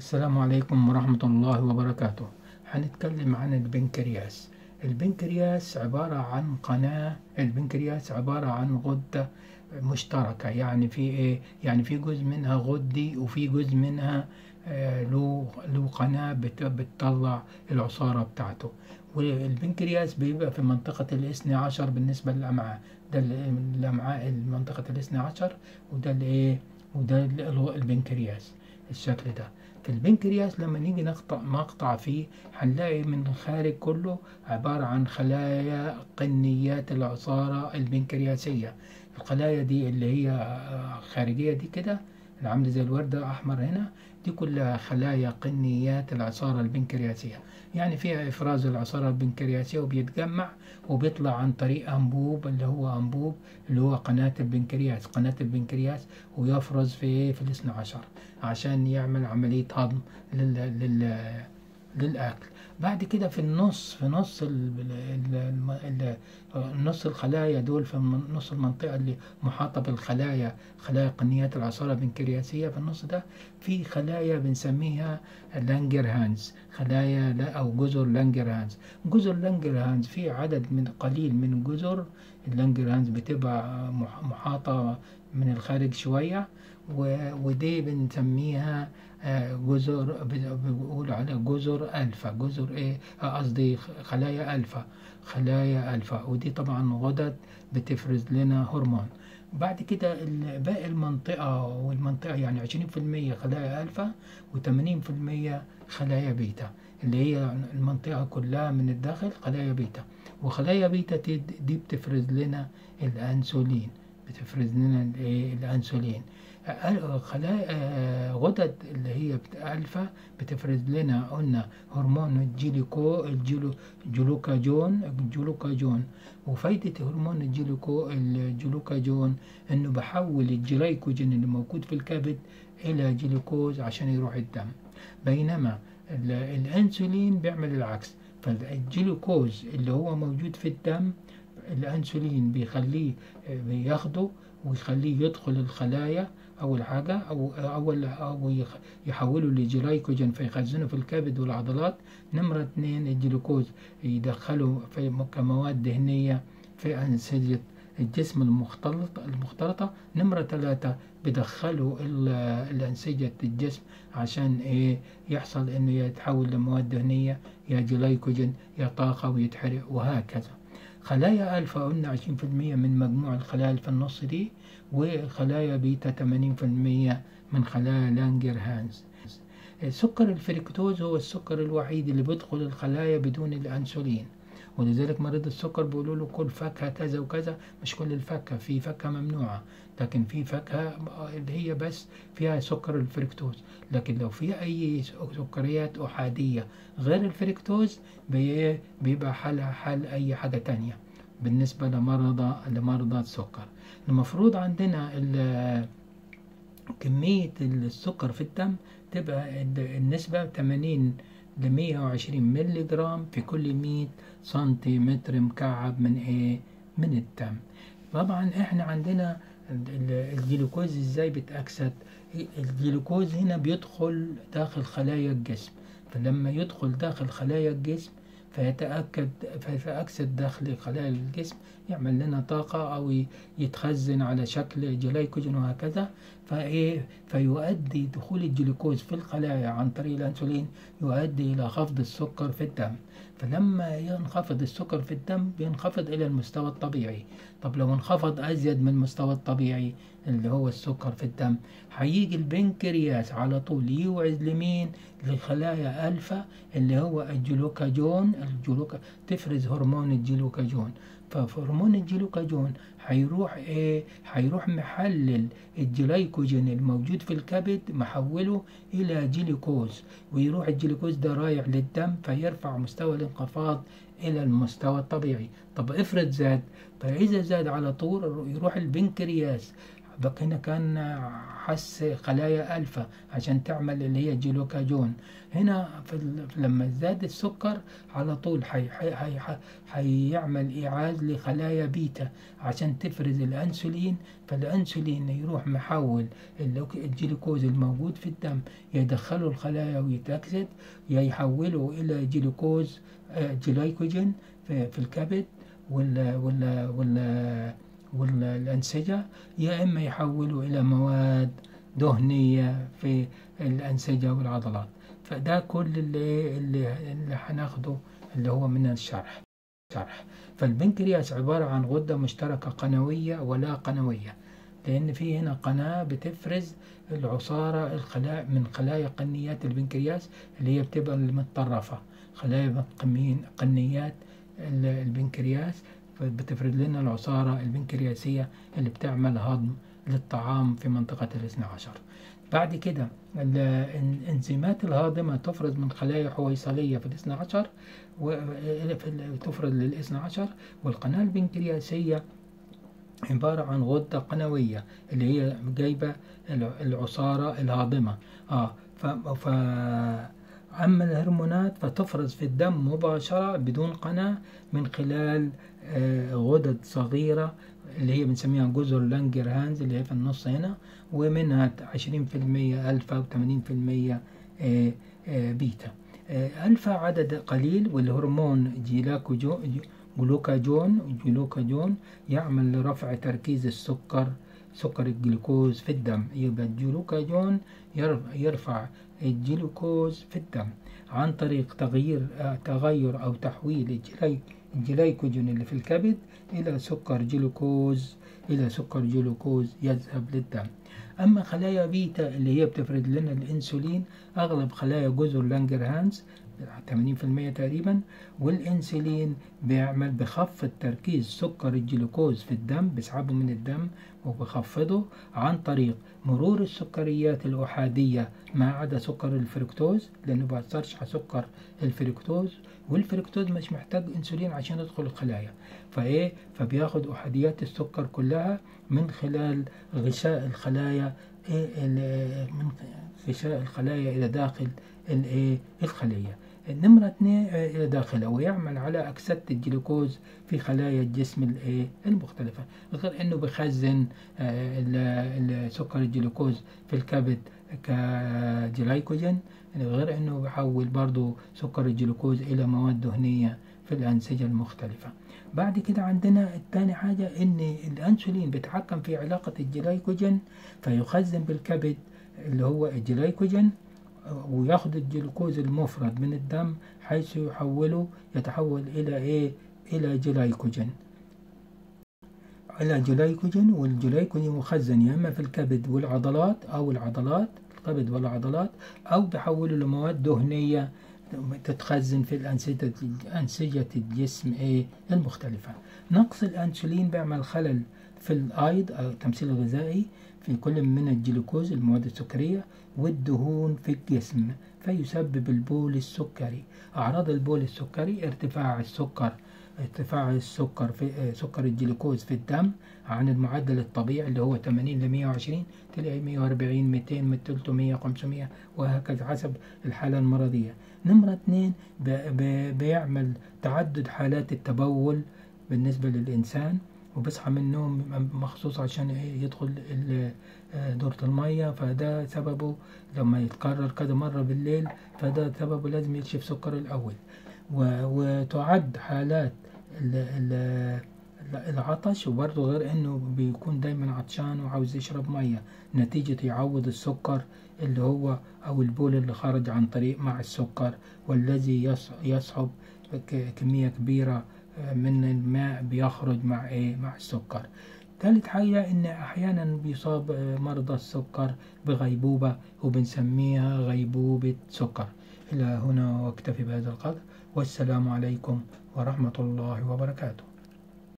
السلام عليكم ورحمة الله وبركاته هنتكلم عن البنكرياس البنكرياس عبارة عن قناة البنكرياس عبارة عن غدة مشتركة يعني في ايه يعني في جزء منها غدي وفي جزء منها آه، له له قناة بت- بتطلع العصارة بتاعته والبنكرياس بيبقى في منطقة الاثني عشر بالنسبة للأمعاء ده ال- الأمعاء منطقة الاثني عشر وده الايه وده ال- البنكرياس الشكل ده في البنكرياس لما نيجي نقطع مقطع فيه هنلاقي من الخارج كله عبارة عن خلايا قنيات العصارة البنكرياسية الخلايا دي اللي هي آه، خارجية دي كده اللي عاملة زي الوردة أحمر هنا دي كلها خلايا قنيات العصارة البنكرياسية يعني فيها إفراز العصارة البنكرياسية وبيتجمع وبيطلع عن طريق أنبوب اللي هو أنبوب اللي هو قناة البنكرياس قناة البنكرياس ويفرز في إيه؟ في الاثنى عشر عشان يعمل عملية هضم لل... لل... للأكل بعد كده في النص في نص ال... ال... ال... ال... نص الخلايا دول في الم- نص المنطقة اللي محاطة بالخلايا خلايا قنيات العصارة البنكرياسية في النص ده في خلايا بنسميها لانجر هانز خلايا لا أو جزر لانجر هانز جزر لانجر هانز في عدد من قليل من جزر اللانجر هانز بتبقى مح- محاطة من الخارج شوية و- ودي بنسميها آه، جزر ب- بنقول على جزر ألفا جزر إيه آه، قصدي خ- خلايا ألفا خلايا ألفا ودي طبعا غدد بتفرز لنا هرمون بعد كده ال- باقي المنطقة والمنطقة يعني عشرين في المية خلايا ألفا وثمانين في المية خلايا بيتا اللي هي المنطقة كلها من الداخل خلايا بيتا وخلايا بيتا دي دي بتفرز لنا الأنسولين بتفرز لنا الإيه؟ الأنسولين آه، خلايا آه، غدد اللي هي بت- ألفا بتفرز لنا قلنا هرمون الجلوكو الجلو جلوكاجون الجلوكاجون وفايدة هرمون الجلوكو الجلوكاجون انه بحول الجلايكوجين اللي موجود في الكبد الى جلوكوز عشان يروح الدم بينما ال- الانسولين بيعمل العكس فالجلوكوز اللي هو موجود في الدم الانسولين بيخليه آه، بياخده ويخليه يدخل الخلايا اول حاجه او اول او يخ- يحوله لجلايكوجين فيخزنه في الكبد والعضلات نمره اتنين الجلوكوز يدخله في م- كمواد دهنيه في انسجه الجسم المختلطة المختلطة نمرة ثلاثة بدخلوا ال- الأنسجة الجسم عشان إيه يحصل إنه يتحول لمواد دهنية يا جلايكوجين يا طاقة ويتحرق وهكذا خلايا ألفا قلنا عشرين في المية من مجموع الخلايا اللي في النص دي وخلايا بيتا تمانين في المية من خلايا لانجر هانز سكر الفركتوز هو السكر الوحيد اللي بيدخل الخلايا بدون الأنسولين ولذلك مريض السكر بيقولوا له كل فاكهة كذا وكذا مش كل الفاكهة في فاكهة ممنوعة لكن في فاكهة اللي هي بس فيها سكر الفركتوز لكن لو في أي سكريات أحادية غير الفركتوز بي- بيبقى حالها حال أي حاجة تانية بالنسبة لمرضى لمرضى السكر المفروض عندنا ال- كمية السكر في الدم تبقى ال- النسبة 80 ل 120 مللي جرام في كل 100 سنتيمتر مكعب من ايه من الدم طبعا احنا عندنا ال- ال- الجلوكوز ازاي بيتأكسد الجلوكوز هنا بيدخل داخل خلايا الجسم فلما يدخل داخل خلايا الجسم فيتأكد فيتأكسد داخل خلايا الجسم يعمل لنا طاقة أو ي- يتخزن على شكل جلايكوجين وهكذا فإيه فيؤدي دخول الجلوكوز في الخلايا عن طريق الأنسولين يؤدي إلى خفض السكر في الدم فلما ينخفض السكر في الدم بينخفض إلى المستوى الطبيعي طب لو انخفض أزيد من المستوى الطبيعي اللي هو السكر في الدم هيجي البنكرياس على طول يوعز لمين لخلايا ألفا اللي هو الجلوكاجون الجلوكا تفرز هرمون الجلوكاجون فهرمون الجلوكاجون هيروح ايه هيروح محلل الجلايكوجين الموجود في الكبد محوله الى جلوكوز ويروح الجلوكوز ده رايح للدم فيرفع مستوى الانخفاض الى المستوى الطبيعي طب افرض زاد فاذا زاد على طول يروح البنكرياس بقى هنا كان حس خلايا ألفا عشان تعمل اللي هي جلوكاجون هنا في ال... لما زاد السكر على طول حي... حي... حي... حي... حيعمل إيعاز لخلايا بيتا عشان تفرز الأنسولين فالأنسولين يروح محول الجلوكوز الموجود في الدم يدخله الخلايا ويتأكسد يحوله إلى جلوكوز جلايكوجين في, في الكبد ولا ولا ولا والأنسجة يا إما يحولوا إلى مواد دهنية في الأنسجة والعضلات فده كل اللي اللي, اللي هناخده اللي هو من الشرح شرح فالبنكرياس عبارة عن غدة مشتركة قنوية ولا قنوية لأن في هنا قناة بتفرز العصارة الخلايا من خلايا قنيات البنكرياس اللي هي بتبقى المتطرفة خلايا قنيات البنكرياس بتفرد لنا العصارة البنكرياسية اللي بتعمل هضم للطعام في منطقة الاثنى عشر بعد كده الانزيمات الهاضمة تفرز من خلايا حويصلية في الاثنى عشر وتفرز للاثنى عشر والقناة البنكرياسية عبارة عن غدة قنوية اللي هي جايبة العصارة الهاضمة اه ف, ف أما الهرمونات فتفرز في الدم مباشرة بدون قناة من خلال غدد صغيرة اللي هي بنسميها جزر لانجر هانز اللي هي في النص هنا ومنها 20% ألفا و80% بيتا ألفا عدد قليل والهرمون جلوكاجون جلوكاجون يعمل لرفع تركيز السكر سكر الجلوكوز في الدم يبقى الجلوكاجون يرفع الجلوكوز في الدم عن طريق تغيير تغير أو تحويل الجلايكوجين اللي في الكبد إلى سكر جلوكوز إلى سكر جلوكوز يذهب للدم أما خلايا بيتا اللي هي بتفرد لنا الأنسولين أغلب خلايا جزر لانجرهانز 80% تقريبا والانسولين بيعمل بخفض تركيز سكر الجلوكوز في الدم بيسحبه من الدم وبخفضه عن طريق مرور السكريات الأحادية ما عدا سكر الفركتوز لأنه بيأثرش على سكر الفركتوز والفركتوز مش محتاج انسولين عشان يدخل الخلايا فايه فبياخد احاديات السكر كلها من خلال غشاء الخلايا إيه من غشاء الخلايا الى داخل الايه الخليه نمرة اثنين إلى داخله ويعمل على أكسدة الجلوكوز في خلايا الجسم الايه المختلفة غير أنه بخزن سكر الجلوكوز في الكبد كجلايكوجين غير أنه بيحول برضو سكر الجلوكوز إلى مواد دهنية في الأنسجة المختلفة بعد كده عندنا الثاني حاجة أن الأنسولين بيتحكم في علاقة الجلايكوجين فيخزن بالكبد اللي هو الجلايكوجين وياخد الجلوكوز المفرد من الدم حيث يحوله يتحول إلى إيه إلى جلايكوجين إلى جلايكوجين والجلايكوجين مخزن يا إما في الكبد والعضلات أو العضلات الكبد والعضلات أو بحوله لمواد دهنية تتخزن في الأنسجة أنسجة الجسم إيه المختلفة نقص الأنسولين بيعمل خلل في الأيض أو التمثيل الغذائي في كل من الجلوكوز المواد السكرية والدهون في الجسم فيسبب البول السكري أعراض البول السكري ارتفاع السكر ارتفاع السكر في سكر الجلوكوز في الدم عن المعدل الطبيعي اللي هو 80 ل 120 تلاقي 140 200 300 500 وهكذا حسب الحالة المرضية نمرة اثنين بيعمل تعدد حالات التبول بالنسبة للإنسان وبيصحى من النوم مخصوص عشان يدخل دورة المية فده سببه لما يتكرر كذا مرة بالليل فده سببه لازم يكشف سكر الأول وتعد حالات العطش وبرضه غير انه بيكون دايما عطشان وعاوز يشرب مية نتيجة يعوض السكر اللي هو او البول اللي خرج عن طريق مع السكر والذي يصعب كمية كبيرة من الماء بيخرج مع ايه مع السكر ثالث حاجة ان احيانا بيصاب مرضى السكر بغيبوبة وبنسميها غيبوبة سكر الى هنا واكتفي بهذا القدر والسلام عليكم ورحمة الله وبركاته